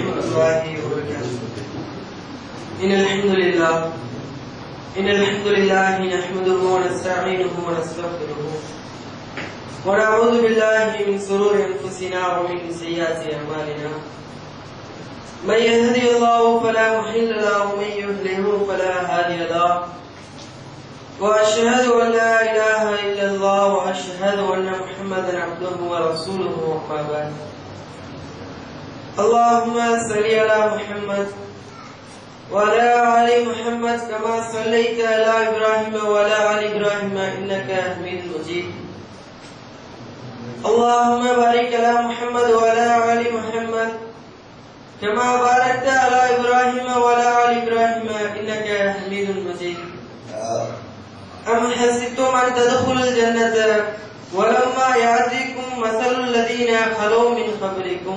ورحمة الله وبركاته إن الحمد لله إن الحمد لله نحمده ونستعينه ونستغفره ونعوذ بالله من شرور أنفسنا ومن سيئات أعمالنا من يهدي الله فلا مضل له ومن يضلل فلا هادي له وأشهد أن لا إله إلا الله وأشهد أن محمدا عبده ورسوله وما بعد اللهم صل على محمد وعلى آل محمد كما صليت على إبراهيم وعلى آل إبراهيم إنك حميد مجيد اللهم بارك على محمد وعلى آل محمد كما باركت على إبراهيم وعلى آل إبراهيم إنك حميد مجيد أم حسبتم أن تدخلوا الجنة ولما يأتيكم مثل الذين خلوا من قبلكم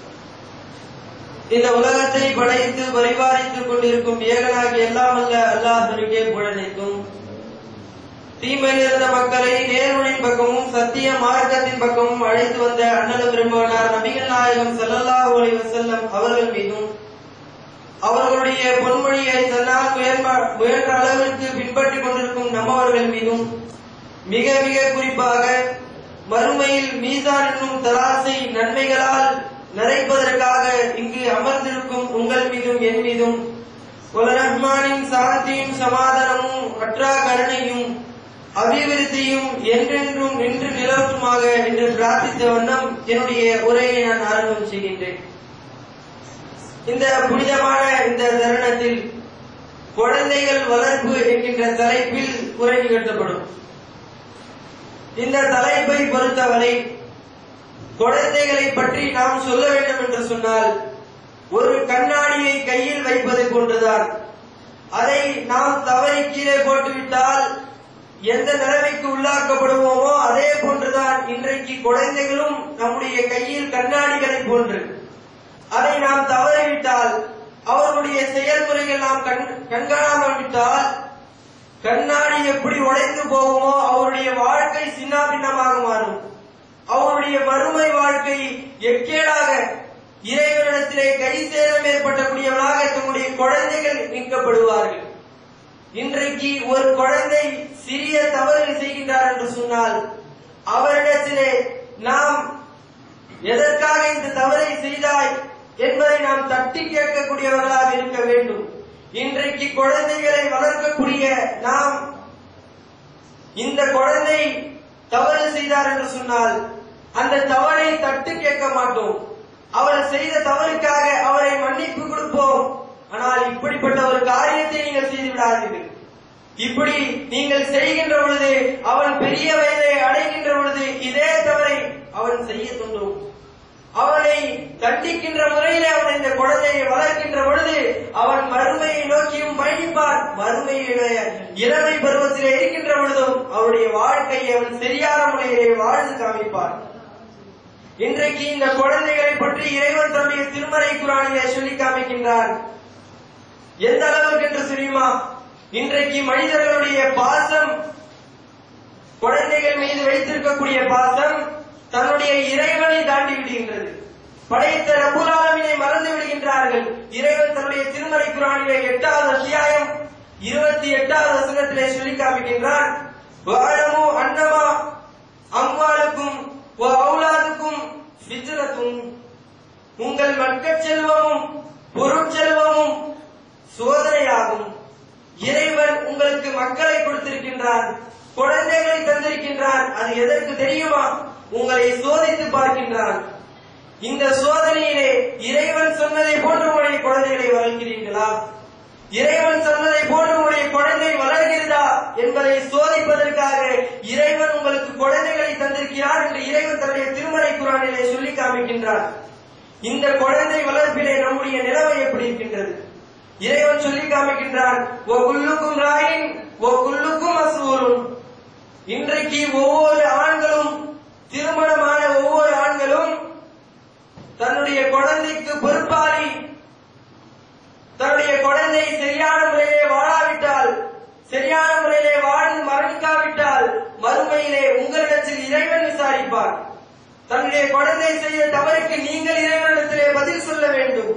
இந்த உலகத்தை படைத்து பரிபாலித்துக் கொண்டிருக்கும் ஏகனாகி எல்லாம் அல்ல அல்லாஹருக்கே புகழனைக்கும் தீமையில் இருந்த மக்களை நேர்வழியின் பக்கமும் சத்திய மார்க்கத்தின் பக்கமும் அழைத்து வந்த அண்ணல பெருமானார் நபிகள் நாயகம் ஸல்லல்லாஹு அலைஹி வஸல்லம் அவர்கள் மீதும் அவர்களுடைய பொன்மொழியை தன்னால் முயன்ற- முயன்ற அளவிற்கு பின்பற்றிக் கொண்டிருக்கும் நம்மவர்கள் மீதும் மிக மிக குறிப்பாக மறுமையில் மீசான் என்னும் தராசை நன்மைகளால் நிறைப்பதற்காக இங்கு அமர்ந்திருக்கும் உங்கள் மீதும் என் மீதும் ஒரு ரஹ்மானின் சாந்தியும் சமாதானமும் அற்றா கருணையும் அபிவிருத்தியும் என்றென்றும் நின்று நிலவட்டுமாக என்று பிரார்த்தித்த வண்ணம் என்னுடைய உரையை நான் ஆரம்பம் செய்கின்றேன் இந்த புனிதமான இந்த தருணத்தில் குழந்தைகள் வளர்ப்பு என்கின்ற தலைப்பில் உரை நிகழ்த்தப்படும் இந்த தலைப்பை பொறுத்தவரை குழந்தைகளை பற்றி நாம் சொல்ல வேண்டும் என்று சொன்னால் ஒரு கண்ணாடியை கையில் வைப்பது போன்றுதான் அதை நாம் தவறி கீழே போட்டுவிட்டால் எந்த நிலைமைக்கு உள்ளாக்கப்படுவோமோ அதே போன்றுதான் இன்றைக்கு குழந்தைகளும் நம்முடைய கையில் கண்ணாடிகளை போன்று அதை நாம் தவறிவிட்டால் அவர்களுடைய செயல்முறைகள் நாம் கண் கண்காணாமல் விட்டால் கண்ணாடி எப்படி உடைந்து போகுமோ அவருடைய வாழ்க்கை சின்னாபின்னமாக மாறும் அவருடைய மறுமை வாழ்க்கை எக்கேடாக இறைவனிடத்திலே கை சேதம் ஏற்பட்டக்கூடியவனாக தம்முடைய குழந்தைகள் நீக்கப்படுவார்கள் இன்றைக்கு ஒரு குழந்தை சிறிய தவறு செய்கின்றார் என்று சொன்னால் அவரிடத்திலே நாம் எதற்காக இந்த தவறை செய்தாய் என்பதை நாம் தட்டி கேட்கக்கூடியவர்களாக இருக்க வேண்டும் இன்றைக்கு குழந்தைகளை வளர்க்கக்கூடிய நாம் இந்த குழந்தை தவறு செய்தார் என்று சொன்னால் அந்த தவறை தட்டு கேட்க மாட்டோம் அவர் செய்த தவறுக்காக அவரை மன்னிப்பு கொடுப்போம் ஆனால் இப்படிப்பட்ட ஒரு காரியத்தை நீங்கள் செய்து விடாதீர்கள் இப்படி நீங்கள் செய்கின்ற பொழுது அவன் பெரிய வயதை அடைகின்ற பொழுது இதே தவறை அவன் செய்ய தோன்றும் அவனை தண்டிக்கின்ற முறையிலே அவன் இந்த குழந்தையை வளர்க்கின்ற பொழுது அவன் மறுமையை நோக்கியும் பயணிப்பான் மறுமையுடைய இளமை பருவத்திலே இருக்கின்ற பொழுதும் அவருடைய வாழ்க்கையை அவன் சரியான முறையிலே வாழ்ந்து காமிப்பான் இன்றைக்கு இந்த குழந்தைகளை பற்றி இறைவன் தன்னுடைய திருமறை குரானிலே சொல்லி காமிக்கின்றான் எந்த அளவுக்கு என்று தெரியுமா இன்றைக்கு மனிதர்களுடைய பாசம் குழந்தைகள் மீது வைத்திருக்கக்கூடிய பாசம் தன்னுடைய இறைவனை தாண்டி விடுகின்றது படைத்த ரபுலாலமினை மறந்து விடுகின்றார்கள் இறைவன் தன்னுடைய திருமறை குரானிலே எட்டாவது அத்தியாயம் இருபத்தி எட்டாவது வசனத்திலே சொல்லி காமிக்கின்றான் வாழமோ அன்னமா அம்வாலுக்கும் அவுலாதுக்கும் ஃபித்ரத்தும் உங்கள் மக்கட் செல்வமும் பொருட்செல்வமும் சோதனையாகும் இறைவன் உங்களுக்கு மக்களை கொடுத்திருக்கின்றான் குழந்தைகளை தந்திருக்கின்றான் அது எதற்கு தெரியுமா உங்களை சோதித்து பார்க்கின்றான் இந்த சோதனையிலே இறைவன் சொன்னதை போன்று உங்களுடைய குழந்தைகளை வளர்க்கிறீர்களா இறைவன் சொன்னதை போன்று உங்களுடைய குழந்தை வளர்கிறதா என்பதை சோதிப்பதற்காக இறைவன் உங்களுக்கு குழந்தைகளை தந்திருக்கிறார் என்று இறைவன் தன்னுடைய திருமறை குரானிலே சொல்லி காமிக்கின்றார் இந்த குழந்தை வளர்ப்பிலே நம்முடைய நிலைமை எப்படி இருக்கின்றது இறைவன் சொல்லி காமிக்கின்றான் ஓ குல்லுக்கும் ராயின் ஓ குல்லுக்கும் அசூரும் இன்றைக்கு ஒவ்வொரு ஆண்களும் திருமணமான ஒவ்வொரு ஆண்களும் தன்னுடைய குழந்தைக்கு பொறுப்பாளி தன்னுடைய குழந்தை சரியான முறையிலே வாழாவிட்டால் சரியான முறையிலே வாழ்ந்து மரணிக்காவிட்டால் மறுமையிலே உங்களிடத்தில் இறைவன் விசாரிப்பார் தன்னுடைய குழந்தை செய்த தவறுக்கு நீங்கள் இறைவனிடத்திலே பதில் சொல்ல வேண்டும்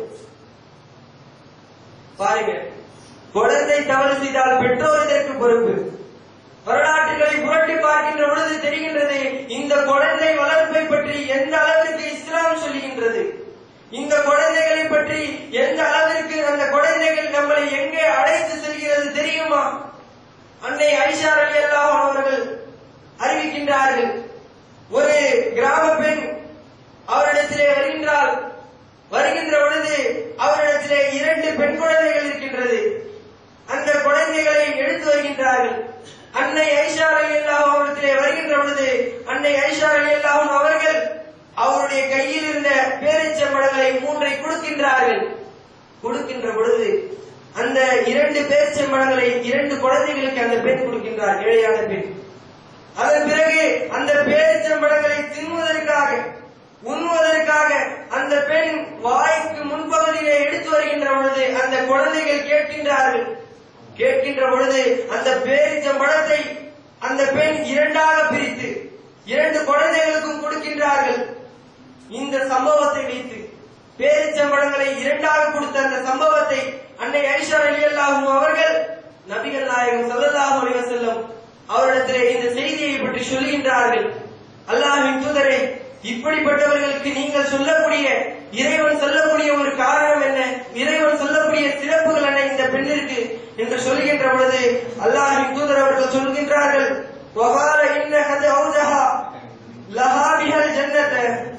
பாருங்க குழந்தை தவறு செய்தால் பெற்றோர் இதற்கு பொறுப்பு வரலாற்றுகளை புரட்டி பார்க்கின்ற பொழுது தெரிகின்றது இந்த குழந்தை வளர்ப்பை பற்றி எந்த அளவிற்கு இஸ்லாம் சொல்லுகின்றது இந்த குழந்தைகளை பற்றி எந்த அளவிற்கு அந்த குழந்தைகள் நம்மளை எங்கே அழைத்து செல்கிறது தெரியுமா அன்னை ஐஷா அலி அவர்கள் அறிவிக்கின்றார்கள் ஒரு கிராம பெண் அவரிடத்திலே வருகின்றால் வருகின்ற பொழுது அவரிடத்திலே இரண்டு பெண் குழந்தைகள் இருக்கின்றது அந்த குழந்தைகளை எடுத்து வருகின்றார்கள் அன்னை ஐஷா அலி அவரிடத்திலே வருகின்ற பொழுது அன்னை ஐஷா அலி அவர்கள் அவருடைய கையில் இருந்த பேரிச்சம்பழங்களை மூன்றை கொடுக்கின்றார்கள் கொடுக்கின்ற பொழுது அந்த இரண்டு பேரிச்சம்பழங்களை இரண்டு குழந்தைகளுக்கு அந்த பெண் கொடுக்கின்றார் ஏழையான பெண் அதன் பிறகு அந்த பேரிச்சம்பழங்களை தின்வதற்காக உண்ணுவதற்காக அந்த பெண் வாய்க்கு முன்பகுதியிலே எடுத்து வருகின்ற பொழுது அந்த குழந்தைகள் கேட்கின்றார்கள் கேட்கின்ற பொழுது அந்த பேரிச்சம்பழத்தை அந்த பெண் இரண்டாக பிரித்து இரண்டு குழந்தைகளுக்கும் கொடுக்கின்றார்கள் இந்த சம்பவத்தை வைத்து பேரிச்சம்பழங்களை இரண்டாக கொடுத்த அந்த சம்பவத்தை அன்னை ஐஷா அலி அவர்கள் நபிகள் நாயகம் ஸல்லல்லாஹு அலைஹி வஸல்லம் அவரிடத்திலே இந்த செய்தியை பற்றி சொல்லுகின்றார்கள் அல்லாஹ்வின் தூதரே இப்படிப்பட்டவர்களுக்கு நீங்கள் சொல்லக்கூடிய இறைவன் சொல்லக்கூடிய ஒரு காரணம் என்ன இறைவன் சொல்லக்கூடிய சிறப்புகள் என்ன இந்த பெண்ணிற்கு என்று சொல்லுகின்ற பொழுது அல்லாஹ்வின் தூதர் அவர்கள் சொல்கின்றார்கள் வகால இன்ன கது ஔஜஹா லஹா பிஹல் ஜன்னத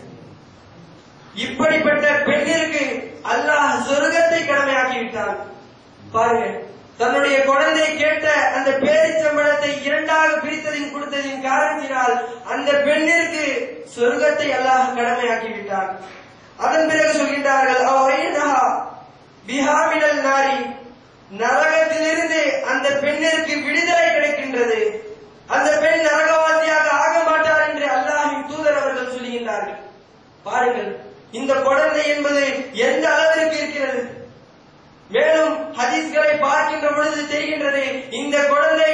இப்படிப்பட்ட பெண்ணிற்கு அல்லாஹ் சொர்க்கத்தை கடமையாக்கி விட்டான் பாருங்க தன்னுடைய குழந்தை கேட்ட அந்த பேரிச்சம்பழத்தை இரண்டாக பிரித்ததின் கொடுத்ததின் காரணத்தினால் அந்த பெண்ணிற்கு சொர்க்கத்தை அல்லாஹ் கடமையாக்கி விட்டான் அதன் பிறகு சொல்கின்றார்கள் அவ வயதா பிஹாமினல் நாரி நரகத்திலிருந்து அந்த பெண்ணிற்கு விடுதலை கிடைக்கின்றது அந்த பெண் நரகவாசியாக ஆக மாட்டார் என்று அல்லாஹின் தூதர் அவர்கள் சொல்லுகின்றார்கள் பாருங்கள் இந்த குழந்தை என்பது எந்த அளவிற்கு இருக்கிறது மேலும் ஹதீஸ்களை பார்க்கின்ற பொழுது தெரிகின்றது இந்த குழந்தை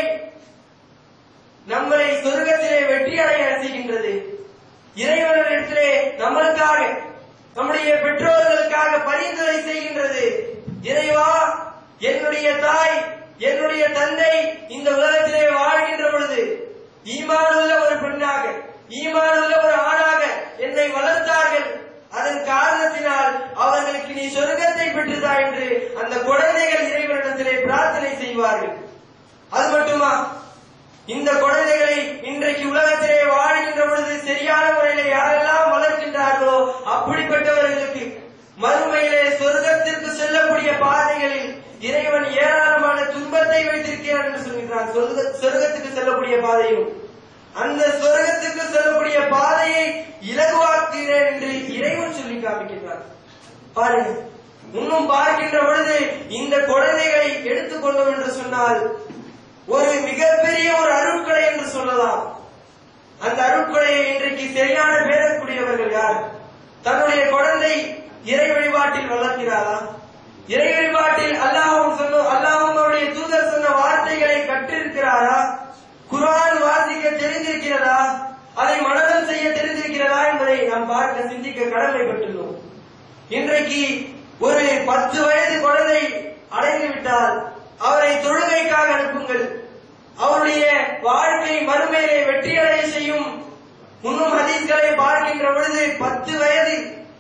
நம்மளை சொர்க்கத்திலே வெற்றி அடைய செய்கின்றது இறைவனிடத்திலே நம்மளுக்காக நம்முடைய பெற்றோர்களுக்காக பரிந்துரை செய்கின்றது இறைவா என்னுடைய தாய் என்னுடைய தந்தை இந்த உலகத்திலே வாழ்கின்ற பொழுது ஈமானுள்ள ஒரு பெண்ணாக ஈமானுள்ள ஒரு ஆணாக என்னை வளர்த்தார்கள் அதன் காரணத்தினால் அவர்களுக்கு நீ சொர்க்கத்தை பெற்றுதா என்று அந்த குழந்தைகள் இறைவனிடத்திலே பிரார்த்தனை செய்வார்கள் அது மட்டுமா இந்த குழந்தைகளை இன்றைக்கு உலகத்திலே வாழ்கின்ற பொழுது சரியான முறையில யாரெல்லாம் வளர்க்கின்றார்களோ அப்படிப்பட்டவர்களுக்கு மறுமையிலே சொர்க்கத்திற்கு செல்லக்கூடிய பாதைகளில் இறைவன் ஏராளமான துன்பத்தை வைத்திருக்கிறான் என்று சொல்கிறான் சொர்க்க- சொர்க்கத்துக்கு செல்லக்கூடிய பாதையும் அந்த சொர்க்கத்துக்கு செல்லக்கூடிய பாதையை இலகுவாக்குகிறேன் என்று இறைவன் சொல்லி காமிக்கின்றார் பாருங்க இன்னும் பார்க்கின்ற பொழுது இந்த குழந்தைகளை எடுத்துக்கொண்டோம் என்று சொன்னால் ஒரு மிகப்பெரிய ஒரு அருட்கொடை என்று சொல்லலாம் அந்த அருட்கொடையை இன்றைக்கு சரியான பேரக்கூடியவர்கள் யார் தன்னுடைய குழந்தை இறை வழிபாட்டில் வளர்க்கிறாரா இறை வழிபாட்டில் அல்லாஹ்வும் சொன்ன அல்லாஹ்வும் அவருடைய தூதர் சொன்ன வார்த்தைகளை கற்றிருக்கிறாரா குர்ஆன் வாசிக்க தெரிந்திருக்கிறதா அதை மனதம் செய்ய தெரிந்திருக்கிறதா என்பதை நாம் பார்க்க சிந்திக்க கடமைப்பட்டுள்ளோம் இன்றைக்கு ஒரு பத்து வயது குழந்தை அடைந்து விட்டால் அவரை தொழுகைக்காக அனுப்புங்கள் அவருடைய வாழ்க்கை மறுமையிலே வெற்றியடைய செய்யும் இன்னும் ஹதீஸ்களை பார்க்கின்ற பொழுது பத்து வயது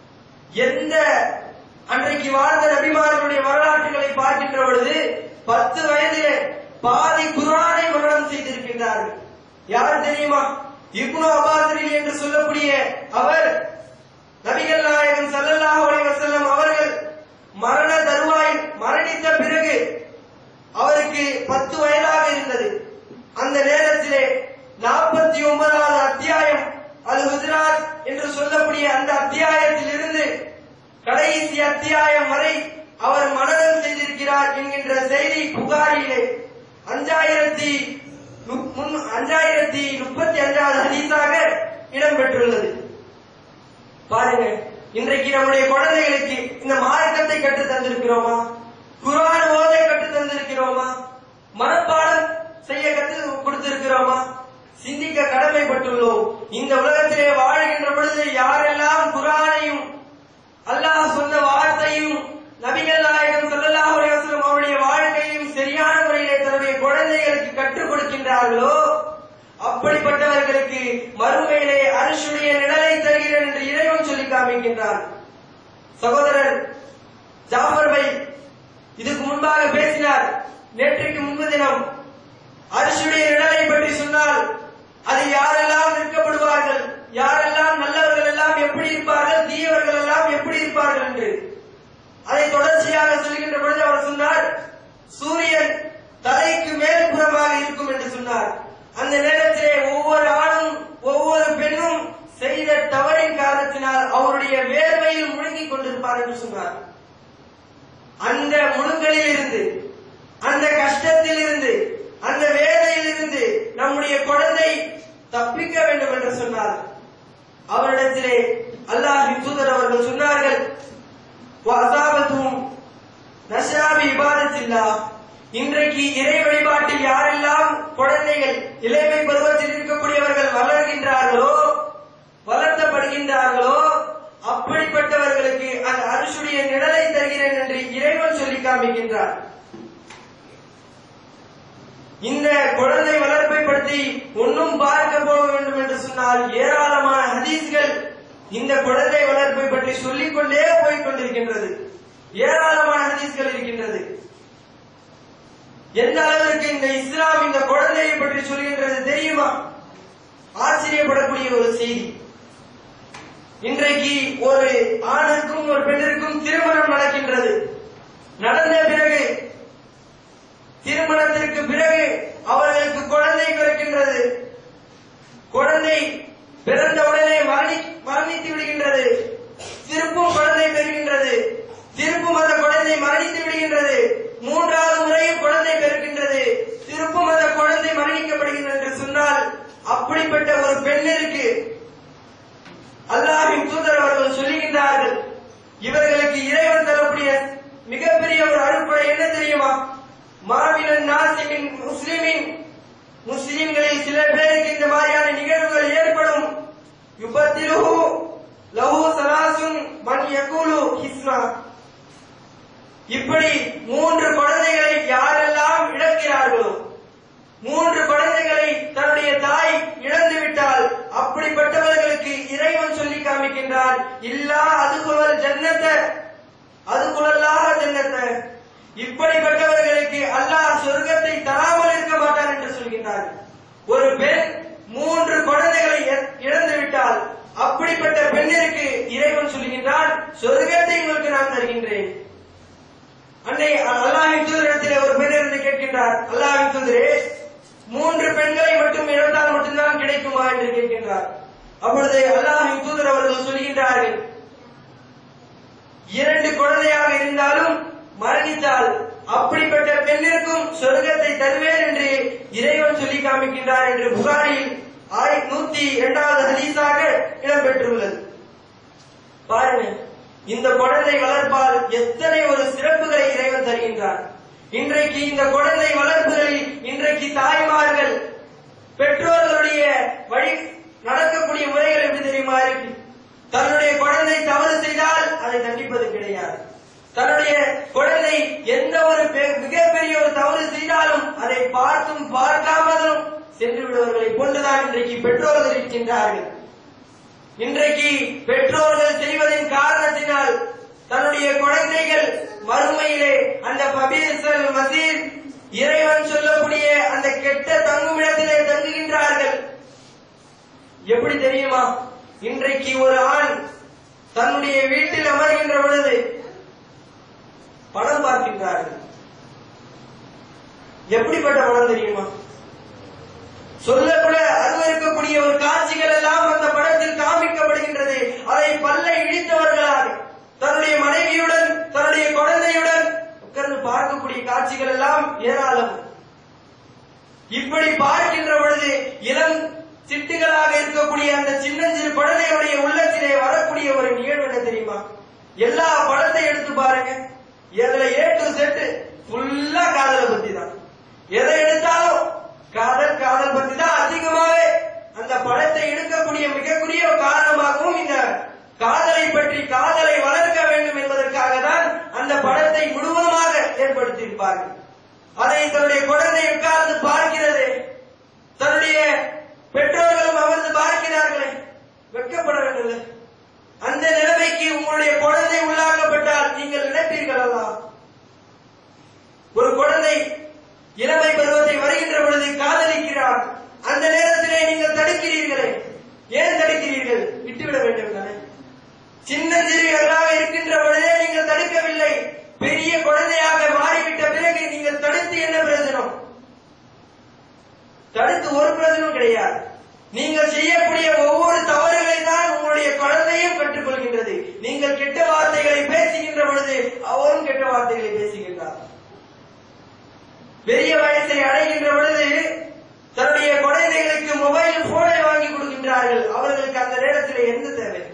எந்த அன்றைக்கு வாழ்ந்த நபிமார்களுடைய வரலாற்றுகளை பார்க்கின்ற பொழுது பத்து வயதிலே பாதி குர்ஆனை மரணம் செய்திருக்கின்றார்கள் யார் தெரியுமா இப்னு அபாசிரில் என்று சொல்லக்கூடிய அவர் நபிகள் நாயகம் ஸல்லல்லாஹு அலைஹி வஸல்லம் அவர்கள் மரண தருவாயில் மரணித்த பிறகு அவருக்கு பத்து வயதாக இருந்தது அந்த நேரத்திலே நாற்பத்தி ஒன்பதாவது அத்தியாயம் அல் ஹுஜராத் என்று சொல்லக்கூடிய அந்த அத்தியாயத்தில் இருந்து கடைசி அத்தியாயம் வரை அவர் மனதம் செய்திருக்கிறார் என்கின்ற செய்தி புகாரிலே அஞ்சாயிரத்தி நு- முன்- அஞ்சாயிரத்தி முப்பத்தி அஞ்சாவது ஹதீஸாக இடம்பெற்றுள்ளது பாருங்க இன்றைக்கு நம்முடைய குழந்தைகளுக்கு இந்த மார்க்கத்தை கற்று தந்திருக்கிறோமா குர்ஆன் ஓதை கற்று தந்திருக்கிறோமா மனப்பாடம் செய்ய கற்று கொடுத்திருக்கிறோமா சிந்திக்க கடமைப்பட்டுள்ளோம் இந்த உலகத்திலே வாழ்கின்ற பொழுது யாரெல்லாம் குரானையும் அல்லாஹ் சொன்ன வார்த்தையும் நபிகள் நாயகம் ஸல்லல்லாஹு அலைஹி வஸல்லம் அவருடைய வாழ்க்கையும் சரியான முறையிலே தன்னுடைய குழந்தைகளுக்கு கற்றுக் கொடுக்கின்றார்களோ அப்படிப்பட்டவர்களுக்கு மறுமையிலே அரசுடைய நிழலை தருகிறேன் என்று இறைவன் சொல்லி காமிக்கின்றான் சகோதரர் ஜாஃபர் பை இதுக்கு முன்பாக பேசினார் நேற்றைக்கு முன்பு தினம் அரசுடைய நிழலை பற்றி சொன்னால் அது யாரெல்லாம் நிற்கப்படுவார்கள் யாரெல்லாம் நல்லவர்கள் எல்லாம் எப்படி இருப்பார்கள் தீயவர்கள் எல்லாம் எப்படி இருப்பார்கள் என்று அதை தொடர்ச்சியாக சொல்கின்ற பொழுது அவர் சொன்னார் சூரியன் தலைக்கு மேல்புறமாக இருக்கும் என்று சொன்னார் அந்த நேரத்திலே ஒவ்வொரு ஆணும் ஒவ்வொரு பெண்ணும் செய்த தவறின் காரணத்தினால் அவருடைய வேர்வையில் முழுங்கிக் கொண்டிருப்பார் என்று சொன்னார் அந்த முழுங்கலில் இருந்து அந்த கஷ்டத்தில் இருந்து அந்த வேதையில் இருந்து நம்முடைய குழந்தை தப்பிக்க வேண்டும் என்று சொன்னார் அவரிடத்திலே அல்லாஹ் தூதர் அவர்கள் சொன்னார்கள் அசாபத்தும் நஷாபி இபாதத்தில்லா இன்றைக்கு இறை வழிபாட்டில் யாரெல்லாம் குழந்தைகள் இளமை பருவத்தில் இருக்கக்கூடியவர்கள் வளர்கின்றார்களோ வளர்த்தப்படுகின்றார்களோ அப்படிப்பட்டவர்களுக்கு அந்த அரசுடைய நிழலை தருகிறேன் என்று இறைவன் சொல்லி காமிக்கின்றார் இந்த குழந்தை வளர்ப்பை பற்றி ஒன்றும் பார்க்க போக வேண்டும் என்று சொன்னால் ஏராளமான ஹதீஸ்கள் இந்த குழந்தை வளர்ப்பை பற்றி சொல்லிக் கொண்டே போய் கொண்டிருக்கின்றது ஏராளமான ஹதீஸ்கள் இருக்கின்றது எந்த அளவிற்கு இந்த இஸ்லாம் இந்த குழந்தையை பற்றி சொல்கின்றது தெரியுமா ஆச்சரியப்படக்கூடிய ஒரு செய்தி இன்றைக்கு ஒரு ஆணுக்கும் ஒரு பெண்ணிற்கும் திருமணம் நடக்கின்றது நடந்த பிறகு திருமணத்திற்கு பிறகு அவர்களுக்கு குழந்தை பிறக்கின்றது குழந்தை பிறந்த உடனே மரணி மரணித்து விடுகின்றது திருப்பும் குழந்தை பெறுகின்றது திருப்பும் அந்த குழந்தை மரணித்து விடுகின்றது மூன்றாவது முறையும் குழந்தை பெறுகின்றது திருப்பும் அந்த குழந்தை மரணிக்கப்படுகின்றது என்று சொன்னால் அப்படிப்பட்ட ஒரு பெண்ணிற்கு அல்லாஹின் தூதர் அவர்கள் சொல்லுகின்றார்கள் இவர்களுக்கு இறைவன் தரக்கூடிய மிகப்பெரிய ஒரு அருட்படை என்ன தெரியுமா மாவினன் நாசிமின் முஸ்லிமின் முஸ்லிம்களில் சில பேருக்கு இந்த மாதிரியான நிகழ்வுகள் ஏற்படும் யுபத்திலுஹு லஹு சலாசுன் மன் யகூலு ஹிஸ்னா இப்படி மூன்று குழந்தைகளை யாரெல்லாம் இழக்கிறார்களோ மூன்று குழந்தைகளை தன்னுடைய தாய் இழந்து விட்டால் அப்படிப்பட்டவர்களுக்கு இறைவன் சொல்லி காமிக்கின்றார் இல்லா அதுகுலல் ஜன்னத்த அதுகுலல்லாக ஜன்னத்த இப்படிப்பட்டவர்களுக்கு அல்லாஹ் சொர்க்கத்தை தராமல் இருக்க மாட்டான் என்று சொல்கின்றார் ஒரு பெண் மூன்று குழந்தைகளை இழ- இழந்து விட்டால் அப்படிப்பட்ட பெண்ணிற்கு இறைவன் சொல்கின்றான் சொர்க்கத்தை உங்களுக்கு நான் தருகின்றேன் அன்னை அல்லாஹின் தூதரிடத்திலே ஒரு பெண் இருந்து கேட்கின்றார் அல்லாஹின் தூதரே மூன்று பெண்களை மட்டும் இழந்தால் மட்டும்தான் கிடைக்குமா என்று கேட்கின்றார் அப்பொழுது அல்லாஹின் தூதர் அவர்கள் சொல்கின்றார்கள் இரண்டு குழந்தையாக இருந்தாலும் மரணித்தால் அப்படிப்பட்ட பெண்ணிற்கும் சொர்க்கத்தை தருவேன் என்று இறைவன் சொல்லி காமிக்கின்றார் என்று புகாரில் ஆயிரத்தி நூத்தி இரண்டாவது ஹதீஸாக இடம்பெற்றுள்ளது பாருங்க இந்த குழந்தை வளர்ப்பால் எத்தனை ஒரு சிறப்புகளை இறைவன் தருகின்றார் இன்றைக்கு இந்த குழந்தை வளர்ப்புகளில் இன்றைக்கு தாய்மார்கள் பெற்றோர்களுடைய வழி நடக்கக்கூடிய முறைகள் எப்படி தெரியுமா இருக்கு தன்னுடைய குழந்தை தவறு செய்தால் அதை தண்டிப்பது கிடையாது தன்னுடைய குழந்தை எந்த ஒரு பெ- மிகப்பெரிய ஒரு தவறு செய்தாலும் அதை பார்த்தும் பார்க்காமலும் சென்று விடுவர்களை போன்றுதான் இன்றைக்கு பெற்றோர்கள் இருக்கின்றார்கள் இன்றைக்கு பெற்றோர்கள் செய்வதின் காரணத்தினால் தன்னுடைய குழந்தைகள் மறுமையிலே அந்த பபீசல் மசீத் இறைவன் சொல்லக்கூடிய அந்த கெட்ட தங்குமிடத்திலே தங்குகின்றார்கள் எப்படி தெரியுமா இன்றைக்கு ஒரு ஆண் தன்னுடைய வீட்டில் அமர்கின்ற பொழுது படம் பார்க்கின்றார்கள் எப்படிப்பட்ட படம் தெரியுமா சொல்லக்கூட அருவருக்கக்கூடிய ஒரு காட்சிகள் எல்லாம் அந்த படத்தில் காண்பிக்கப்படுகின்றது அதை பல்லை இழித்தவர்களாக தன்னுடைய மனைவியுடன் தன்னுடைய குழந்தையுடன் உட்கார்ந்து பார்க்கக்கூடிய காட்சிகள் எல்லாம் ஏராளம் இப்படி பார்க்கின்ற பொழுது இளம் சிட்டுகளாக இருக்கக்கூடிய அந்த சின்னஞ்சிறு குழந்தையுடைய உள்ளத்திலே வரக்கூடிய ஒரு நிகழ்வு என்ன தெரியுமா எல்லா படத்தை எடுத்து பாருங்க இதுல ஏ டு செட் ஃபுல்லா காதலை பத்தி தான் எதை எடுத்தாலும் காதல் காதல் பத்தி தான் அதிகமாவே இருக்கக்கூடிய மிகக்குரிய காரணமாகவும் இந்த காதலை பற்றி காதலை வளர்க்க வேண்டும் என்பதற்காக தான் அந்த படத்தை முழுவதுமாக ஏற்படுத்தியிருப்பார்கள் அதை தன்னுடைய குழந்தை உட்கார்ந்து பார்க்கிறது தன்னுடைய பெற்றோர்களும் அமர்ந்து பார்க்கிறார்களே வெட்கப்பட வேண்டியது அந்த நிலைமைக்கு உங்களுடைய குழந்தை உள்ளாக்கப்பட்டால் நீங்கள் நினைப்பீர்களா ஒரு குழந்தை இளமை பருவத்தை வருகின்ற பொழுது காதலிக்கிறார் அந்த நேரத்திலே நீங்கள் தடுக்கிறீர்களே ஏன் தடுக்கிறீர்கள் விட்டுவிட வேண்டும் தானே சின்ன சிறியவர்களாக இருக்கின்ற பொழுதே நீங்கள் தடுக்கவில்லை பெரிய குழந்தையாக மாறிவிட்ட பிறகு நீங்கள் தடுத்து என்ன பிரயோஜனம் தடுத்து ஒரு பிரயோஜனம் கிடையாது நீங்கள் செய்யக்கூடிய ஒவ்வொரு தவறுகளை தான் உங்களுடைய குழந்தையும் கற்றுக்கொள்கின்றது நீங்கள் கெட்ட வார்த்தைகளை பேசுகின்ற பொழுது அவரும் கெட்ட வார்த்தைகளை பேசுகின்றார் பெரிய வயசை அடைகின்ற பொழுது தன்னுடைய குழந்தைகளுக்கு மொபைல் போனை வாங்கி கொடுக்கின்றார்கள் அவர்களுக்கு அந்த நேரத்தில் என்ன தேவை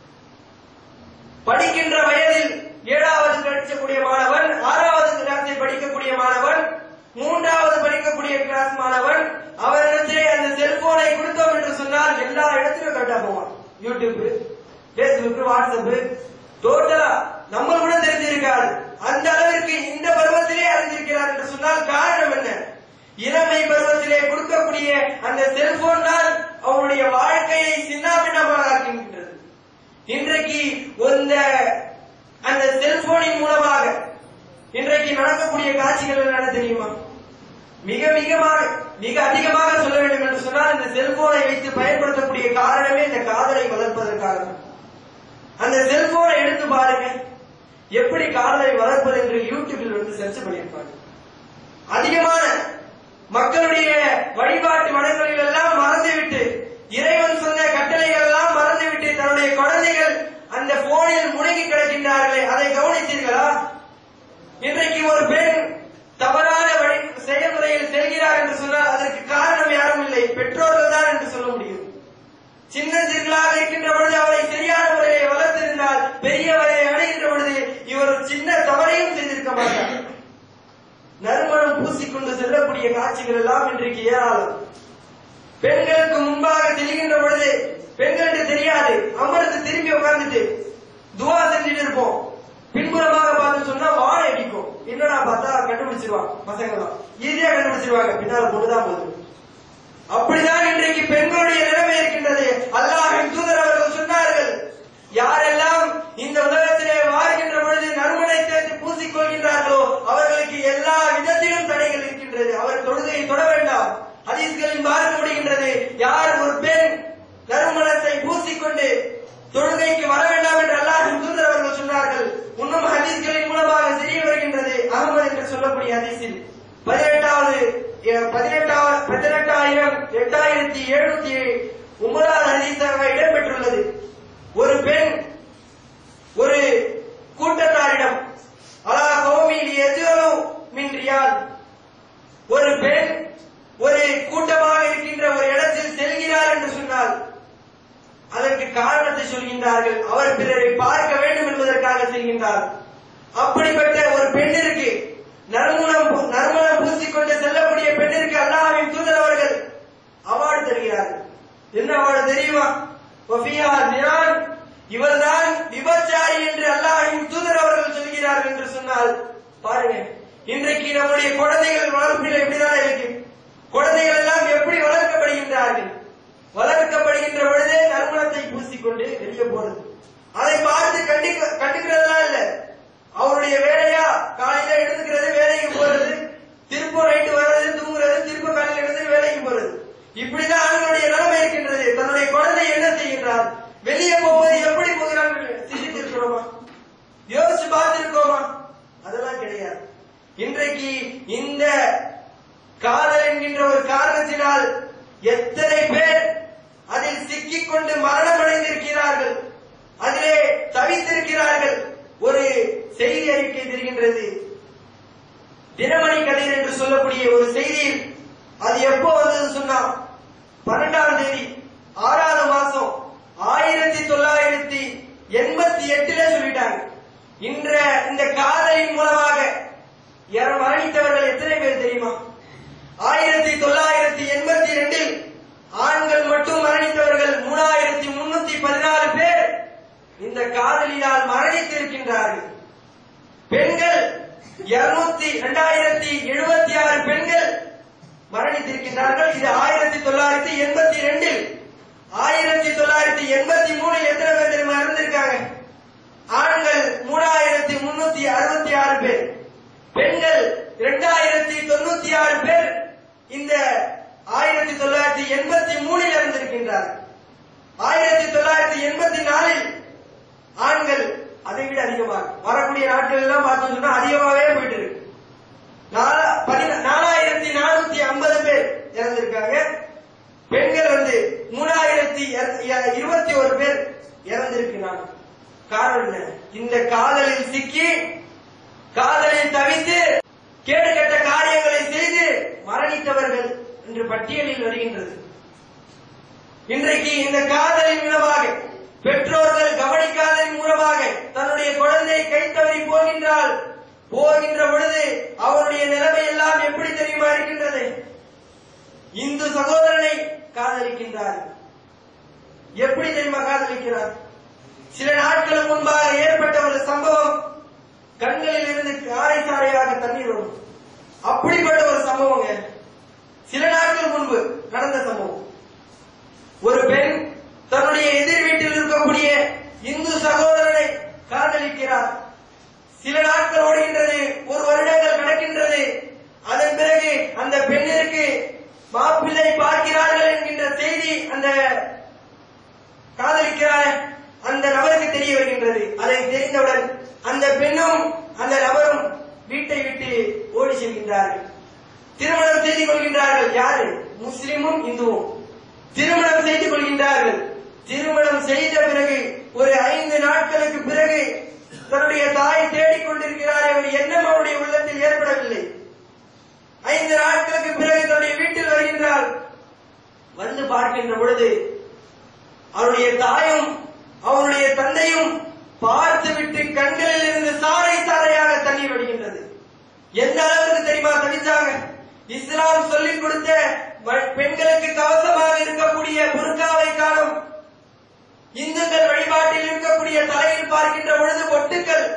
படிக்கின்ற வயதில் ஏழாவது படிக்கக்கூடிய மாணவன் ஆறாவது கிளாஸில் படிக்கக்கூடிய மாணவன் மூன்றாவது படிக்கக்கூடிய கிளாஸ் மாணவன் அவரிடத்திலே அந்த செல்போனை கொடுத்தோம் என்று சொன்னால் எல்லா இடத்திலும் கட்டா போவான் யூடியூப் பேஸ்புக் வாட்ஸ்அப் டோட்டலா நம்ம கூட தெரிஞ்சிருக்காது அந்த அளவிற்கு இந்த பருவத்திலே அறிந்திருக்கிறார் என்று சொன்னால் காரணம் என்ன இளமை பருவத்திலே கொடுக்கக்கூடிய அந்த செல்போன் தான் அவருடைய வாழ்க்கையை சின்னாபின்னமாக ஆக்கின்றது இன்றைக்கு இந்த அந்த செல்போனின் மூலமாக இன்றைக்கு நடக்கக்கூடிய காட்சிகள் என்ன தெரியுமா மிக மிகமாக மிக அதிகமாக சொல்ல வேண்டும் என்று சொன்னால் இந்த செல்போனை வைத்து பயன்படுத்தக்கூடிய காரணமே இந்த காதலை வளர்ப்பதற்காக தான். அந்த செல்போனை எடுத்து பாருங்க எப்படி காதலை வளர்ப்பது என்று யூடியூபில் வந்து சர்ச் பண்ணியிருப்பாங்க அதிகமான மக்களுடைய வழிபாட்டு மடங்களில் எல்லாம் மறந்துவிட்டு இறைவன் சொன்ன கட்டளைகள் எல்லாம் மறந்துவிட்டு தன்னுடைய குழந்தைகள் அந்த போனில் முடங்கி கிடக்கின்றார்களே அதை கவனித்தீர்களா இன்றைக்கு ஒரு பெண் தவறான வழி செயல்முறையில் செல்கிறார் என்று சொன்னால் அதற்கு காரணம் யாரும் இல்லை பெற்றோர்கள் தான் என்று சொல்ல முடியும் சின்ன சிறுகளாக இருக்கின்ற பொழுது அவரை சரியான முறையை வளர்த்திருந்தால் பெரிய வரையை அடைகின்ற பொழுது இவர் ஒரு சின்ன தவறையும் செய்திருக்க மாட்டார் நறுமணம் பூசிக்கொண்டு செல்லக்கூடிய காட்சிகள் எல்லாம் இன்றைக்கு ஏராளம் பெண்களுக்கு முன்பாக செல்கின்ற பொழுது பெண்களுக்கு தெரியாது அமர்ந்து திரும்பி உட்கார்ந்துட்டு துவா செஞ்சுட்டு இருப்போம் பின்புறமாக பார்த்து சொன்னா வாழை அடிக்கும் என்னடா பார்த்தா கண்டுபிடிச்சிருவான் பசங்க எல்லாம் ஈஸியா கண்டுபிடிச்சிருவாங்க பின்னால பொண்ணுதான் போகுது அப்படிதான் இன்றைக்கு பெண்களுடைய நிலைமை இருக்கின்றது அல்லாஹின் தூதர் அவர்கள் சொன்னார்கள் யாரெல்லாம் இந்த உலகத்திலே வாழ்கின்ற பொழுது நறுமணை சேர்த்து பூசிக்கொள்கின்றார்களோ அவர்களுக்கு எல்லா விதத்திலும் தடைகள் இருக்கின்றது அவர் தொழுகையை தொட வேண்டாம் ஹதீஸ்களில் பார்க்க முடிகின்றது யார் ஒரு பெண் நறுமணத்தை பூசிக்கொண்டு தொழுகைக்கு வர வேண்டாம் என்று அல்லாஹின் தூதர் அவர்கள் சொன்னார்கள் இன்னும் ஹதீஸ்களின் மூலமாக தெரிய வருகின்றது அகமது என்று சொல்லக்கூடிய ஹதீஸில் பதினெட்டாவது அஹ், பதினெட்டாவது பதினெட்டாயிரம் எட்டாயிரத்தி எழுநூத்தி ஒன்பதாவது ஹதீஸாக இடம்பெற்றுள்ளது ஒரு பெண் ஒரு கூட்டத்தாரிடம் அலா கோமில் எதிரும் மின்றியால் ஒரு பெண் ஒரு கூட்டமாக இருக்கின்ற ஒரு இடத்தில் செல்கிறார் என்று சொன்னால் அதற்கு காரணத்தை சொல்கின்றார்கள் அவர் பிறரை பார்க்க வேண்டும் என்பதற்காக செல்கின்றார் அப்படிப்பட்ட ஒரு பெண்ணிற்கு நறுமணம் பூ- நறுமணம் பூசிக்கொண்டு செல்லக்கூடிய பெண்ணிற்கு அல்லாஹ்வின் தூதர் அவர்கள் அவார்டு தருகிறார்கள் என்ன அவார்டு தெரியுமா வஃபியா தினான் இவர்தான் விபச்சாரி என்று அல்லாஹ்வின் தூதர் அவர்கள் சொல்கிறார்கள் என்று சொன்னால் பாருங்க இன்றைக்கு நம்முடைய குழந்தைகள் வளர்ப்பில் எப்படிதான் இருக்கு குழந்தைகள் எல்லாம் எப்படி வளர்க்கப்படுகின்றார்கள் வளர்க்கப்படுகின்ற பொழுதே நறுமணத்தை பூசிக்கொண்டு வெளியே போறது அதை பார்த்து கண்டிக்க கண்டுக்கிறதெல்லாம் இல்ல அவருடைய வேலையா காலையில எடுத்துக்கிறது வேலைக்கு போறது திரும்ப நைட்டு வர்றது தூங்குறது திரும்ப காலையில எடுத்து வேலைக்கு போறது இப்படிதான் ஆண்களுடைய நிலைமை இருக்கின்றது தன்னுடைய குழந்தை என்ன செய்கின்றார் வெளியே போவது எப்படி போகிறான் சிந்தித்திருக்கிறோமா யோசிச்சு பார்த்திருக்கோமா அதெல்லாம் கிடையாது இன்றைக்கு இந்த காதல் என்கின்ற ஒரு காரணத்தினால் எத்தனை பேர் அதில் சிக்கிக் கொண்டு மரணமடைந்திருக்கிறார்கள் அதிலே தவித்திருக்கிறார்கள் ஒரு செய்தி அறிக்கை தெரிகின்றது தினமணி கதிர் என்று சொல்லக்கூடிய ஒரு செய்தியில் அது எப்போ வந்தது சொன்னா பன்னெண்டாம் தேதி ஆறாவது மாசம் ஆயிரத்தி தொள்ளாயிரத்தி எண்பத்தி எட்டுல சொல்லிட்டாங்க இன்ற இந்த காதலின் மூலமாக யார் மரணித்தவர்கள் எத்தனை பேர் தெரியுமா ஆயிரத்தி தொள்ளாயிரத்தி எண்பத்தி ரெண்டில் ஆண்கள் மட்டும் மரணித்தவர்கள் மூணாயிரத்தி முன்னூத்தி பதினாலு பேர் இந்த காதலினால் மரணித்திருக்கின்றார்கள் பெண்கள் இருநூத்தி இரண்டாயிரத்தி எழுபத்தி ஆறு பெண்கள் மரணித்திருக்கின்றார்கள் இது ஆயிரத்தி தொள்ளாயிரத்தி எண்பத்தி ரெண்டில் ஆயிரத்தி தொள்ளாயிரத்தி எண்பத்தி மூணில் எத்தனை பேர் தெரியுமா இறந்திருக்காங்க ஆண்கள் மூணாயிரத்தி முன்னூத்தி அறுபத்தி ஆறு பேர் பெண்கள் இரண்டாயிரத்தி தொண்ணூத்தி ஆறு பேர் இந்த ஆயிரத்தி தொள்ளாயிரத்தி எண்பத்தி மூணில் இறந்திருக்கின்றார் ஆயிரத்தி தொள்ளாயிரத்தி எண்பத்தி நாலில் ஆண்கள் அதை விட அதிகமாக வரக்கூடிய நாட்கள் எல்லாம் பார்த்தோம்னு சொன்னா அதிகமாகவே போயிட்டு இருக்கு நாலா- பதினா- நாலாயிரத்தி நானூத்தி ஐம்பது பேர் இறந்திருக்காங்க பெண்கள் வந்து மூணாயிரத்தி இருபத்தி ஒரு பேர் இறந்திருக்கிறாங்க காரணம் என்ன இந்த காதலில் சிக்கி காதலில் தவித்து கேடுகட்ட காரியங்களை செய்து மரணித்தவர்கள் என்று பட்டியலில் வருகின்றது இன்றைக்கு இந்த காதலின் மூலமாக பெற்றோர்கள் கவனிக்காததன் மூலமாக தன்னுடைய குழந்தை கைத்தவறி போகின்றால் போகின்ற பொழுது அவருடைய நிலைமை எல்லாம் எப்படி தெரியுமா இருக்கின்றது இந்து சகோதரனை காதலிக்கின்றார் எப்படி தெரியுமா காதலிக்கிறார் சில நாட்களுக்கு முன்பாக ஏற்பட்ட ஒரு சம்பவம் கண்களில் இருந்து காரை சாரையாக தண்ணீர் வரும் அப்படிப்பட்ட ஒரு சம்பவங்க சில நாட்கள் முன்பு நடந்த சம்பவம் ஒரு பெண் தன்னுடைய எதிர் வீட்டில் இருக்கக்கூடிய இந்து சகோதரனை காதலிக்கிறார் சில நாட்கள் ஓடுகின்றது ஒரு வருடங்கள் கடக்கின்றது அதன் பிறகு அந்த பெண்ணிற்கு மாப்பிள்ளை பார்க்கிறார்கள் என்கின்ற செய்தி அந்த காதலிக்கிறார் அந்த நபருக்கு தெரிய வருகின்றது அதை தெரிந்தவுடன் அந்த பெண்ணும் அந்த நபரும் வீட்டை விட்டு ஓடி செல்கின்றார்கள் திருமணம் செய்து கொள்கின்றார்கள் யாரு முஸ்லிமும் இந்துவும் திருமணம் செய்து கொள்கின்றார்கள் திருமணம் செய்த பிறகு ஒரு ஐந்து நாட்களுக்கு பிறகு தன்னுடைய தாய் தேடிக் கொண்டிருக்கிறார் என்ற எண்ணம் அவருடைய உள்ளத்தில் ஏற்படவில்லை ஐந்து நாட்களுக்கு பிறகு தன்னுடைய வீட்டில் வருகின்றார் வந்து பார்க்கின்ற பொழுது அவருடைய தாயும் அவருடைய தந்தையும் பார்த்துவிட்டு கண்களில் இருந்து சாறை சாறையாக தண்ணீர் வடிகின்றது எந்த அளவுக்கு தெரியுமா தவிச்சாங்க இஸ்லாம் சொல்லிக் கொடுத்த வ- பெண்களுக்கு கவசமாக இருக்கக்கூடிய புர்காவை காணும் இந்துக்கள் வழிபாட்டில் இருக்கக்கூடிய தலையில் பார்க்கின்ற பொழுது பொட்டுக்கள்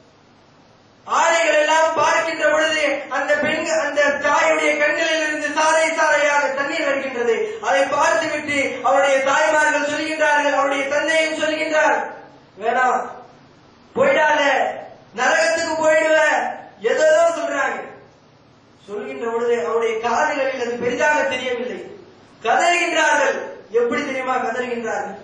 ஆடைகள் எல்லாம் பார்க்கின்ற பொழுது அந்த பெண்கள் அந்த தாயுடைய கண்களில் இருந்து சாறை சாறையாக தண்ணீர் வருகின்றது அதை பார்த்துவிட்டு அவருடைய தாய்மார்கள் சொல்கின்றார்கள் அவருடைய தந்தையும் சொல்கின்றார் வேணாம் போயிடாத நரகத்துக்கு போயிடுவ ஏதோ சொல்றாங்க சொல்கின்ற பொழுது அவருடைய காதுகளில் அது பெரிதாக தெரியவில்லை கதறுகின்றார்கள் எப்படி தெரியுமா கதறுகின்றார்கள்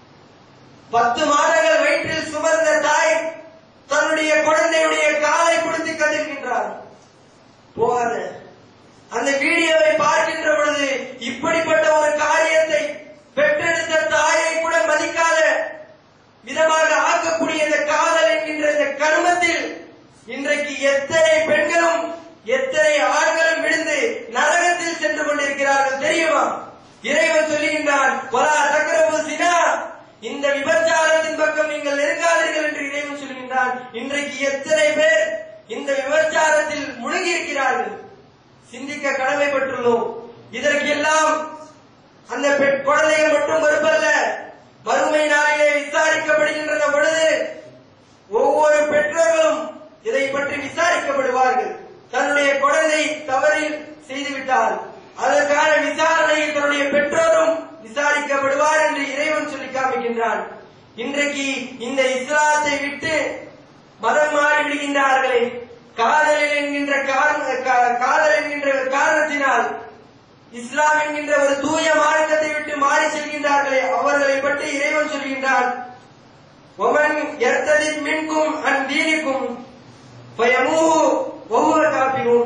பத்து மாதங்கள் வயிற்றில் சுமந்த தாய் தன்னுடைய குழந்தையுடைய காலை பிடித்து கதிர்கின்றார் போகாத அந்த வீடியோவை பார்க்கின்ற பொழுது இப்படிப்பட்ட ஒரு காரியத்தை பெற்றெடுத்த தாயை கூட மதிக்காத விதமாக ஆக்கக்கூடிய இந்த காதல் என்கின்ற இந்த கருமத்தில் இன்றைக்கு எத்தனை பெண்களும் எத்தனை ஆண்களும் விழுந்து நரகத்தில் சென்று கொண்டிருக்கிறார்கள் தெரியுமா இறைவன் சொல்லுகின்றான் "வலா தக்ரபு சினா இந்த விபச்சாரத்தின் பக்கம் நீங்கள் நெருங்காதீர்கள் என்று இறைவன் சொல்கின்றான் இன்றைக்கு எத்தனை பேர் இந்த விபச்சாரத்தில் முழுகி இருக்கிறார்கள் சிந்திக்க கடமைப்பட்டுள்ளோம் இதற்கு எல்லாம் அந்த பெண் குழந்தைகள் மட்டும் மறுப்பல்ல வறுமை நாளிலே விசாரிக்கப்படுகின்ற பொழுது ஒவ்வொரு பெற்றோர்களும் இதை பற்றி விசாரிக்கப்படுவார்கள் தன்னுடைய குழந்தை தவறில் செய்துவிட்டால் அதற்கான விசாரணையில் தன்னுடைய பெற்றோரும் விசாரிக்கப்படுவார் என்று இறைவன் சொல்லி காமிக்கின்றான் இன்றைக்கு இந்த இஸ்லாத்தை விட்டு மதம் மாறி விடுகின்றார்களே காதல் என்கின்ற காரண- கா- காதல் என்கின்ற ஒரு காரணத்தினால் இஸ்லாம் என்கின்ற ஒரு தூய மார்க்கத்தை விட்டு மாறி செல்கின்றார்களே அவர்களை பற்றி இறைவன் சொல்கின்றான் ஒமன் எர்த்ததின் மின்கும் அன் தீனிக்கும் பயமூஹு ஒவ்வொரு காப்பினும்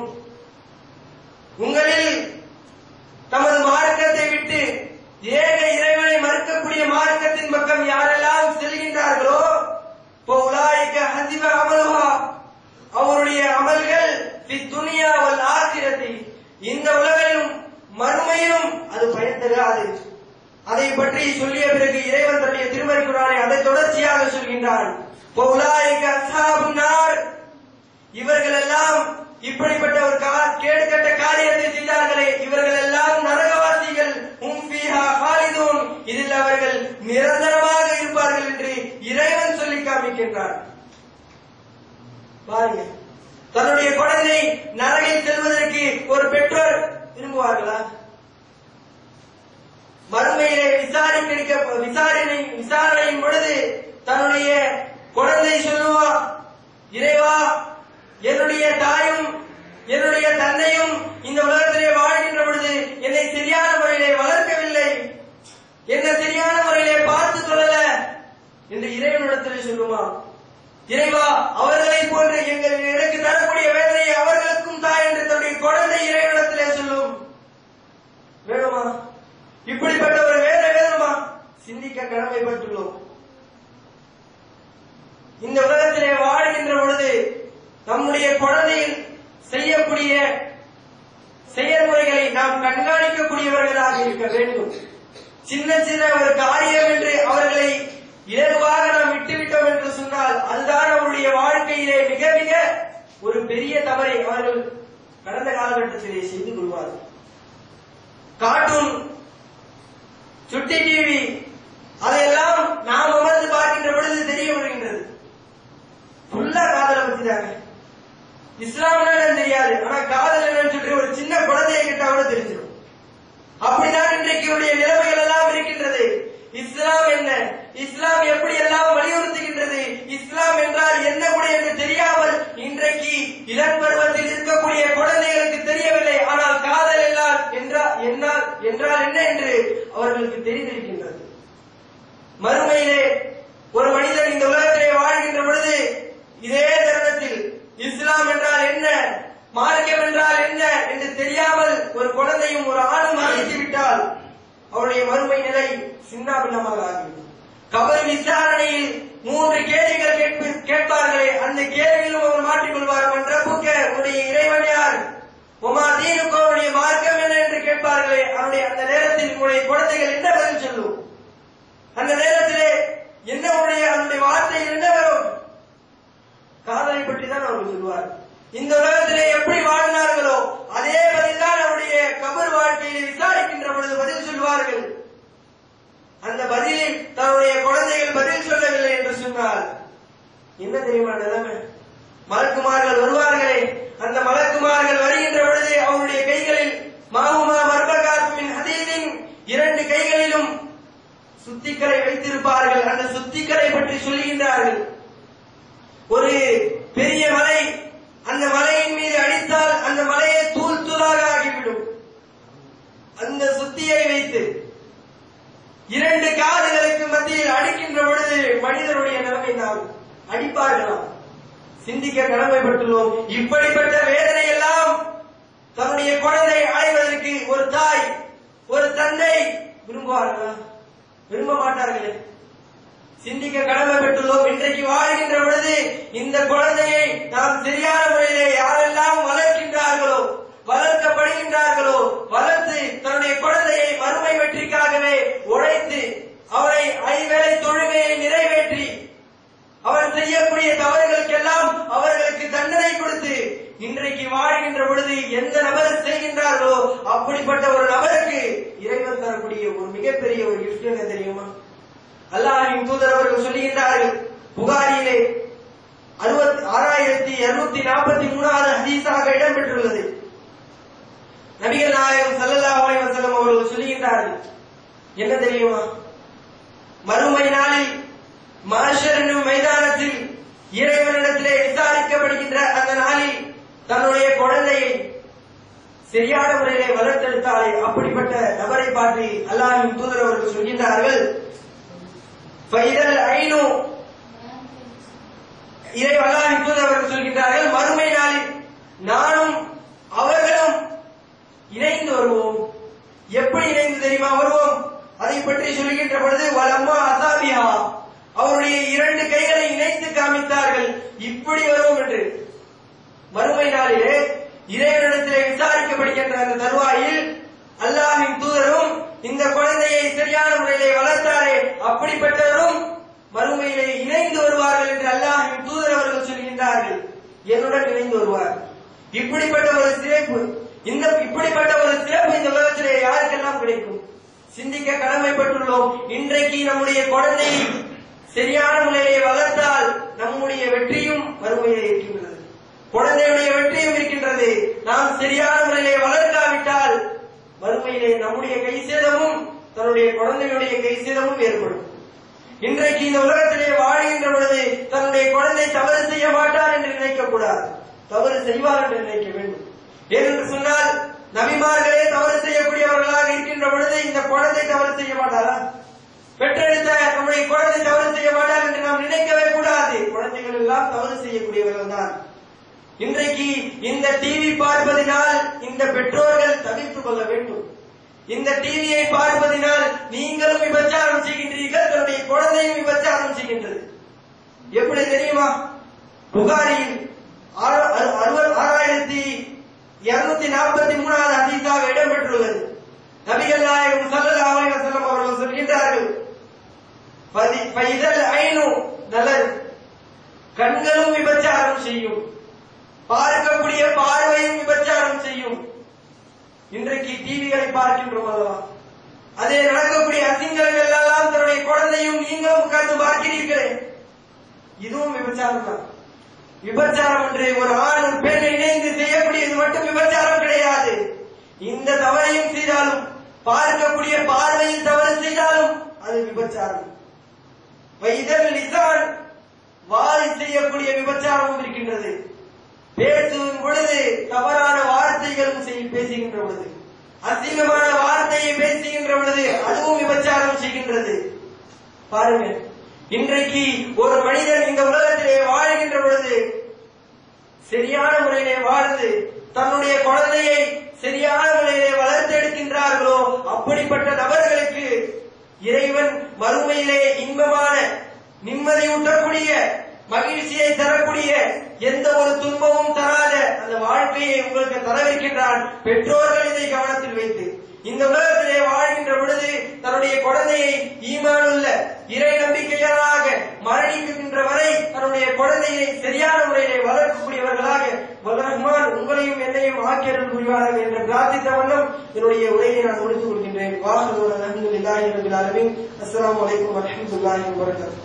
உங்களில் தமது மார்க்கத்தை விட்டு ஏக இறைவனை மறுக்கக்கூடிய மார்க்கத்தின் பக்கம் யாரெல்லாம் செல்கின்றார்களோ பௌலாயிக ஹசிப அமலுஹா அவருடைய அமல்கள் ஃபி துனியா வல் ஆகிரத்தி இந்த உலகிலும் மறுமையிலும் அது பயன் தராது அதை பற்றி சொல்லிய பிறகு இறைவன் தன்னுடைய திருமறை குரானை அதை தொடர்ச்சியாக சொல்கின்றான் பௌலாயிக அஸ்ஹாபுன் நார் இவர்கள் எல்லாம் இப்படிப்பட்ட ஒரு கா- கேடுகட்ட காரியத்தை செய்தார்களே இவர்கள் எல்லாம் நரகவாசிகள் ஹும் ஃபீஹா நிரந்தரமாக இருப்பார்கள் என்று இறைவன் சொல்லி காமிக்கின்றார் பாருங்க தன்னுடைய குழந்தை நரகில் செல்வதற்கு ஒரு பெற்றோர் விரும்புவார்களா மறுமையிலே விசாரிக்க விசாரணை விசாரணையின் பொழுது தன்னுடைய குழந்தை சொல்லுவா இறைவா என்னுடைய தாயும் என்னுடைய தந்தையும் இந்த உலகத்திலே வாழ்கின்ற பொழுது என்னை சரியான முறையிலே வளர்க்கவில்லை என்ன சரியான முறையிலே பார்த்து சொல்லல என்று இறைவனிடத்திலே சொல்லுமா இறைவா அவர்களை போன்று எங்கள் எனக்கு தரக்கூடிய வேதனையை அவர்களுக்கும் தாய் என்று தன்னுடைய குழந்தை இறைவனிடத்திலே சொல்லும் வேணுமா இப்படிப்பட்ட ஒரு வேலை வேணுமா சிந்திக்க கடமைப்பட்டுள்ளோம் இந்த உலகத்திலே வாழ்கின்ற பொழுது நம்முடைய குழந்தையில் செய்யக்கூடிய செயல்முறைகளை நாம் கண்காணிக்கக்கூடியவர்களாக இருக்க வேண்டும் சின்ன சின்ன ஒரு காரியம் என்று அவர்களை இலகுவாக நாம் விட்டுவிட்டோம் என்று சொன்னால் அதுதான் அவருடைய வாழ்க்கையிலே மிக மிக ஒரு பெரிய தவறை அவர்கள் கடந்த காலகட்டத்திலே செய்து கொள்வார்கள் கார்ட்டூன் சுட்டி டிவி அதையெல்லாம் நாம் அமர்ந்து பார்க்கின்ற பொழுது தெரிய வருகின்றது ஃபுல்லா காதலை பத்தி தாங்க இஸ்லாம்னா என்னன்னு தெரியாது ஆனா காதல் என்னன்னு சொல்லி ஒரு சின்ன குழந்தைய கிட்ட கூட தெரிஞ்சிடும் அப்படிதான் இன்றைக்கு உடைய நிலைமைகள் எல்லாம் இருக்கின்றது இஸ்லாம் என்ன இஸ்லாம் எப்படி எல்லாம் வலியுறுத்துகின்றது இஸ்லாம் என்றால் என்ன கூட என்று தெரியாமல் இன்றைக்கு இளம் பருவத்தில் இருக்கக்கூடிய குழந்தைகளுக்கு தெரியவில்லை ஆனால் காதல் எல்லாம் என்றால் என்னால் என்றால் என்ன என்று அவர்களுக்கு தெரிந்திருக்கின்றது மறுமையிலே ஒரு மனிதன் இந்த உலகத்திலே வாழ்கின்ற பொழுது இதே தருணத்தில் இஸ்லாம் என்றால் என்ன மார்க்கம் என்றால் என்ன என்று தெரியாமல் ஒரு குழந்தையும் ஒரு ஆணும் மறைத்து விட்டால் அவருடைய மறுமை நிலை சின்னாபின்னமாக ஆகிவிடும் கபர் விசாரணையில் மூன்று கேள்விகள் கேட்பு கேட்பார்களே அந்த கேள்வியிலும் அவர் மாற்றிக்கொள்வார் என்ற புக்க உன்னுடைய இறைவன் யார் உமா தீனுக்கு அவருடைய மார்க்கம் என்ன என்று கேட்பார்களே அவருடைய அந்த நேரத்தில் உங்களுடைய குழந்தைகள் என்ன பதில் சொல்லும் அந்த நேரத்திலே என்ன உடைய அவருடைய வார்த்தையில் என்ன வரும் காதலை பற்றி தான் அவர்கள் சொல்வார் இந்த உலகத்திலே எப்படி வாழ்ந்தார்களோ அதே பதில்தான் அவருடைய கபர் வாழ்க்கையிலே விசாரிக்கின்ற பொழுது பதில் சொல்வார்கள் அந்த பதிலில் தன்னுடைய குழந்தைகள் பதில் சொல்லவில்லை என்று சொன்னால் என்ன தெரியுமா நிலைமை மலக்குமார்கள் வருவார்களே அந்த மலக்குமார்கள் வருகின்ற பொழுது அவருடைய கைகளில் மாவுமா மர்பகாத்துமின் ஹதீதின் இரண்டு கைகளிலும் சுத்திக்கரை வைத்திருப்பார்கள் அந்த சுத்திக்கரை பற்றி சொல்லுகின்றார்கள் ஒரு பெரிய மலை அந்த மலையின் மீது அடித்தால் அந்த மலையை தூள் தூளாக ஆகிவிடும் அந்த சுத்தியை வைத்து இரண்டு காதுகளுக்கு மத்தியில் அடிக்கின்ற பொழுது மனிதனுடைய நிலைமை நாம் அடிப்பார்களாம் சிந்திக்க கடமைப்பட்டுள்ளோம் இப்படிப்பட்ட வேதனை எல்லாம் தன்னுடைய குழந்தை அடைவதற்கு ஒரு தாய் ஒரு தந்தை விரும்புவார்களா விரும்ப மாட்டார்களே சிந்திக்க கடமைப்பட்டுள்ளோம் இன்றைக்கு வாழ்கின்ற பொழுது இந்த குழந்தையை நாம் சரியான முறையிலே யாரெல்லாம் வளர்க்கின்றார்களோ வளர்க்கப்படுகின்றார்களோ வளர்த்து தன்னுடைய குழந்தையை மறுமை வெற்றிக்காகவே உழைத்து அவரை ஐவேளை தொழுகையை நிறைவேற்றி அவர் செய்யக்கூடிய தவறுகளுக்கெல்லாம் அவர்களுக்கு தண்டனை கொடுத்து இன்றைக்கு வாழ்கின்ற பொழுது எந்த நபர் செய்கின்றார்களோ அப்படிப்பட்ட ஒரு நபருக்கு இறைவன் தரக்கூடிய ஒரு மிகப்பெரிய ஒரு கிஃப்ட் என்ன தெரியுமா அல்லாஹின் தூதர் அவர்கள் சொல்லுகின்றார்கள் புகாரியிலே அறுபத்தி ஆறாயிரத்தி இருநூத்தி நாற்பத்தி மூணாவது ஹதீஸாக இடம்பெற்றுள்ளது நபிகள் நாயகம் ஸல்லல்லாஹு அலைஹி வஸல்லம் அவர்கள் சொல்லுகின்றார்கள் என்ன தெரியுமா மறுமை நாளில் மாஷர் என்னும் மைதானத்தில் இறைவனிடத்திலே விசாரிக்கப்படுகின்ற அந்த நாளில் தன்னுடைய குழந்தையை சரியான முறையிலே வளர்த்தெடுத்தாலே அப்படிப்பட்ட நபரை பார்த்து அல்லாஹின் தூதர் அவர்கள் சொல்கின்றார்கள் ஃபைதல் ஐனு இறை அல்லாஹின் தூதர் அவர்கள் சொல்கின்றார்கள் மறுமை நாளில் நானும் அவர்களும் இணைந்து வருவோம் எப்படி இணைந்து தெரியுமா வருவோம் அதை பற்றி சொல்கின்ற பொழுது வலம்மா அசாபியா அவருடைய இரண்டு கைகளை இணைத்து காமித்தார்கள் இப்படி வருவோம் என்று மறுமை நாளிலே இறைவனிடத்திலே விசாரிக்கப்படுகின்ற அந்த தருவாயில் அல்லாஹின் தூதரும் இந்த குழந்தையை சரியான முறையிலே வளர்த்தாரே அப்படிப்பட்டவரும் மறுமையிலே இணைந்து வருவார்கள் என்று அல்லாஹின் தூதர் அவர்கள் சொல்கின்றார்கள் என்னுடன் இணைந்து வருவார் இப்படிப்பட்ட ஒரு சிறப்பு இந்த இப்படிப்பட்ட ஒரு சிறப்பு இந்த உலகத்திலே யாருக்கெல்லாம் கிடைக்கும் சிந்திக்க கடமைப்பட்டுள்ளோம் இன்றைக்கு நம்முடைய குழந்தையை சரியான முறையிலே வளர்த்தால் நம்முடைய வெற்றியும் வறுமையிலே இருக்கின்றது குழந்தையுடைய வெற்றியும் இருக்கின்றது நாம் சரியான முறையிலே வளர்க்காவிட்டால் வறுமையிலே நம்முடைய கை சேதமும் தன்னுடைய குழந்தையுடைய கை சேதமும் ஏற்படும் இன்றைக்கு இந்த உலகத்திலே வாழ்கின்ற பொழுது தன்னுடைய குழந்தை தவறு செய்ய மாட்டார் என்று நினைக்க கூடாது தவறு செய்வார் என்று நினைக்க வேண்டும் ஏனென்று சொன்னால் நபிமார்களே தவறு செய்யக்கூடியவர்களாக இருக்கின்ற பொழுது இந்த குழந்தை தவறு செய்ய மாட்டாரா பெற்றெடுத்த நம்முடைய குழந்தை தவறு செய்ய மாட்டார் என்று நாம் நினைக்கவே கூடாது குழந்தைகள் எல்லாம் தவறு செய்யக்கூடியவர்கள் தான் இன்றைக்கு இந்த டிவி பார்ப்பதினால் இந்த பெற்றோர்கள் தவிர்த்துக் கொள்ள வேண்டும் இந்த டிவியை பார்ப்பதினால் நீங்களும் விபச்சாரம் செய்கின்றீர்கள் தன்னுடைய குழந்தையும் விபச்சாரம் செய்கின்றது எப்படி தெரியுமா புகாரில் ஆறு- அறு- அறுபது- ஆறாயிரத்தி இருநூத்தி நாற்பத்தி மூணாவது அதிசாக இடம்பெற்றுள்ளது நபிகள் நாயகம் ஸல்லல்லாஹு அலைஹி வஸல்லம் அவர்கள் சொல்கின்றார்கள் பதி- பைதல் ஐனு நல்லது கண்களும் விபச்சாரம் செய்யும் பார்க்கக்கூடிய பார்வையும் விபச்சாரம் செய்யும் இன்றைக்கு டிவிகளை பார்க்கின்றோம் அல்லவா அதே நடக்கக்கூடிய அசிங்கங்கள் எல்லாம் தன்னுடைய குழந்தையும் நீங்களும் உட்கார்ந்து பார்க்கிறீர்களே இதுவும் விபச்சாரம் தான் விபச்சாரம் என்று ஒரு ஆண் ஒரு பெண் இணைந்து செய்யக்கூடியது மட்டும் விபச்சாரம் கிடையாது இந்த தவறையும் செய்தாலும் பார்க்கக்கூடிய பார்வையில் தவறு செய்தாலும் அது விபச்சாரம் வைதல் லிசான் வாய் செய்யக்கூடிய விபச்சாரமும் இருக்கின்றது பேசும் பொழுது தவறான வார்த்தைகளும் செய்- பேசுகின்ற பொழுது அசிங்கமான வார்த்தையை பேசுகின்ற பொழுது அதுவும் விபச்சாரம் செய்கின்றது பாருங்க இன்றைக்கு ஒரு மனிதன் இந்த உலகத்திலே வாழ்கின்ற பொழுது சரியான முறையிலே வாழ்ந்து தன்னுடைய குழந்தையை சரியான முறையிலே வளர்த்தெடுக்கின்றார்களோ அப்படிப்பட்ட நபர்களுக்கு இறைவன் மறுமையிலே இன்பமான நிம்மதியூட்டக்கூடிய மகிழ்ச்சியை தரக்கூடிய எந்த ஒரு துன்பமும் தராத அந்த வாழ்க்கையை உங்களுக்கு தரவிருக்கின்றான் பெற்றோர்கள் இதை கவனத்தில் வைத்து இந்த உலகத்திலே வாழ்கின்ற பொழுது தன்னுடைய குழந்தையை ஈமானுள்ள இறை நம்பிக்கையாளாக மரணிக்கின்ற வரை தன்னுடைய குழந்தையை சரியான முறையிலே வளர்க்கக்கூடியவர்களாக ரஹ்மான் உங்களையும் என்னையும் ஆக்கியர்கள் புரிவார்கள் என்று பிரார்த்தித்த வண்ணம் என்னுடைய உரையை நான் முடித்துக் கொள்கின்றேன் வாசல் அலமதுல்லாஹி ரபில் ஆலமீன் அஸ்ஸலாமு அலைக்கும் வரஹ்மத்துல்லாஹி வபரகாத்துஹு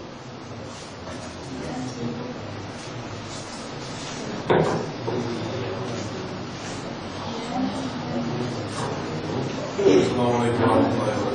السلام عليكم ورحمة الله وبركاته